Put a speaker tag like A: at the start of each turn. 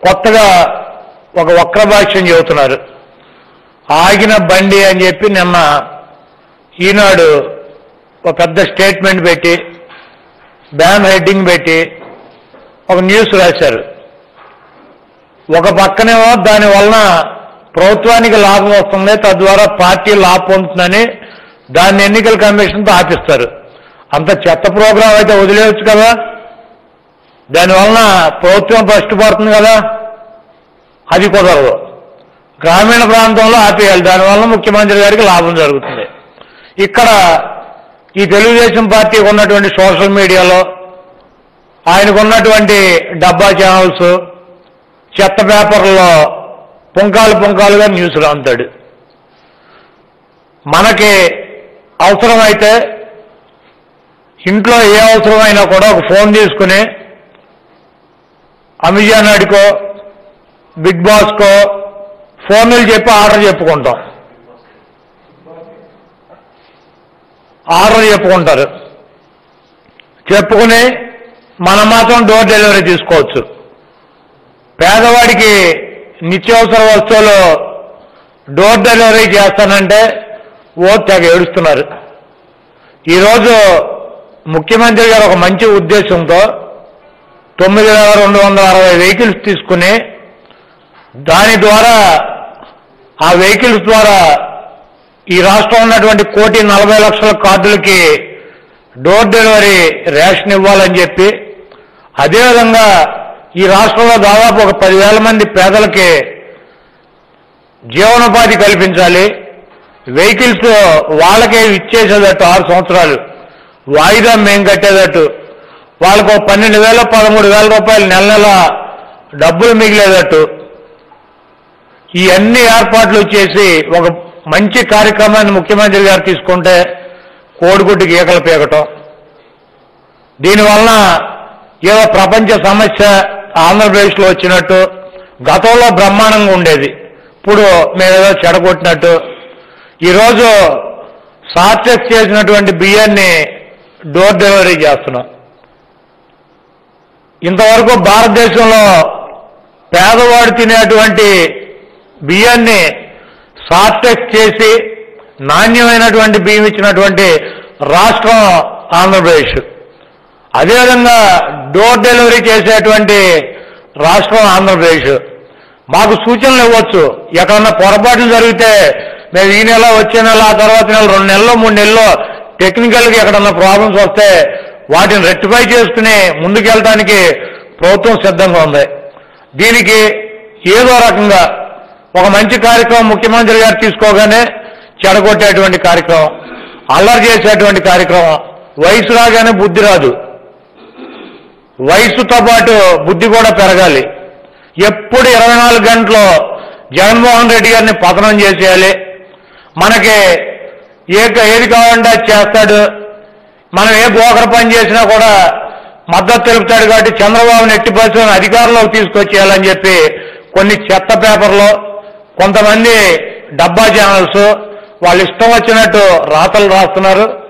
A: కొత్తగా ఒక వక్ర భాష్యం చెబుతున్నారు ఆగిన బండి అని చెప్పి నిన్న ఈనాడు ఒక పెద్ద స్టేట్మెంట్ పెట్టి బ్యాన్ హెడ్డింగ్ పెట్టి ఒక న్యూస్ రాశారు ఒక పక్కనేమో దాని వలన ప్రభుత్వానికి లాభం వస్తుంది తద్వారా పార్టీ లాభం పొందుతుందని దాన్ని ఎన్నికల కమిషన్తో ఆపిస్తారు అంత చెత్త ప్రోగ్రాం అయితే వదిలేయచ్చు కదా దానివలన ప్రభుత్వం ఫస్ట్ పడుతుంది కదా అది కుదరదు గ్రామీణ ప్రాంతంలో ఆపేయాలి దానివల్ల ముఖ్యమంత్రి గారికి లాభం జరుగుతుంది ఇక్కడ ఈ తెలుగుదేశం పార్టీకి ఉన్నటువంటి సోషల్ మీడియాలో ఆయనకు ఉన్నటువంటి డబ్బా ఛానల్స్ చెత్త పేపర్లలో పుంకాలు పుంకాలుగా న్యూస్లు అంతాడు మనకి అవసరమైతే ఇంట్లో ఏ అవసరమైనా కూడా ఒక ఫోన్ తీసుకుని అమెజాన్ అడికో బిగ్ బాస్కో ఫోన్లు చెప్పి ఆర్డర్ చెప్పుకుంటాం ఆర్డర్ చెప్పుకుంటారు చెప్పుకుని మనం మాత్రం డోర్ డెలివరీ తీసుకోవచ్చు పేదవాడికి నిత్యావసర వస్తువులు డోర్ డెలివరీ చేస్తానంటే ఓ తెగ ఏడుస్తున్నారు ఈరోజు ముఖ్యమంత్రి గారు ఒక మంచి ఉద్దేశంతో తొమ్మిది వేల రెండు వందల అరవై వెహికల్స్ తీసుకుని దాని ద్వారా ఆ వెహికల్స్ ద్వారా ఈ రాష్ట్రం ఉన్నటువంటి కోటి నలభై లక్షల కార్డులకి డోర్ డెలివరీ రేషన్ ఇవ్వాలని చెప్పి అదేవిధంగా ఈ రాష్ట్రంలో దాదాపు ఒక పదివేల మంది పేదలకి జీవనోపాధి కల్పించాలి వెహికల్స్ వాళ్ళకే ఇచ్చేసేటట్టు ఆరు సంవత్సరాలు వాయిదా మేం కట్టేటట్టు వాళ్ళకు ఒక పన్నెండు వేల పదమూడు వేల రూపాయలు నెల నెల డబ్బులు మిగిలేటట్టు ఈ అన్ని ఏర్పాట్లు చేసి ఒక మంచి కార్యక్రమాన్ని ముఖ్యమంత్రి గారు తీసుకుంటే కోడిగుడ్డు గీకలు పీకటం దీనివలన ఏదో ప్రపంచ సమస్య ఆంధ్రప్రదేశ్లో వచ్చినట్టు గతంలో బ్రహ్మాండంగా ఉండేది ఇప్పుడు మేమేదో చెడగొట్టినట్టు ఈరోజు సార్చెస్ చేసినటువంటి బియ్యాన్ని డోర్ డెలివరీ చేస్తున్నాం ఇంతవరకు భారతదేశంలో పేదవాడు తినేటువంటి బియ్యాన్ని సార్టెక్స్ చేసి నాణ్యమైనటువంటి బియ్యం ఇచ్చినటువంటి రాష్ట్రం ఆంధ్రప్రదేశ్ అదేవిధంగా డోర్ డెలివరీ చేసేటువంటి రాష్ట్రం ఆంధ్రప్రదేశ్ మాకు సూచనలు ఇవ్వచ్చు ఎక్కడన్నా పొరపాట్లు జరిగితే మేము ఈ నెల వచ్చే నెల ఆ తర్వాత నెల రెండు నెలల్లో మూడు నెలల్లో టెక్నికల్గా ఎక్కడన్నా ప్రాబ్లమ్స్ వస్తే వాటిని రెక్టిఫై చేసుకుని ముందుకెళ్ళడానికి ప్రభుత్వం సిద్ధంగా ఉంది దీనికి ఏదో రకంగా ఒక మంచి కార్యక్రమం ముఖ్యమంత్రి గారు తీసుకోగానే చెడగొట్టేటువంటి కార్యక్రమం అల్లరి చేసేటువంటి కార్యక్రమం వయసు రాగానే బుద్ధి రాదు వయసుతో పాటు బుద్ధి కూడా పెరగాలి ఎప్పుడు ఇరవై నాలుగు గంటలు జగన్మోహన్ రెడ్డి గారిని పతనం చేసేయాలి మనకి ఏ ఏది కావాలంటే అది చేస్తాడు మనం ఏ బోకర పని చేసినా కూడా మద్దతు తెలుపుతాడు కాబట్టి చంద్రబాబుని ఎట్టి పరిస్థితులను అధికారంలోకి తీసుకొచ్చేయాలని చెప్పి కొన్ని చెత్త పేపర్లు కొంతమంది డబ్బా ఛానల్స్ వాళ్ళు ఇష్టం వచ్చినట్టు రాతలు రాస్తున్నారు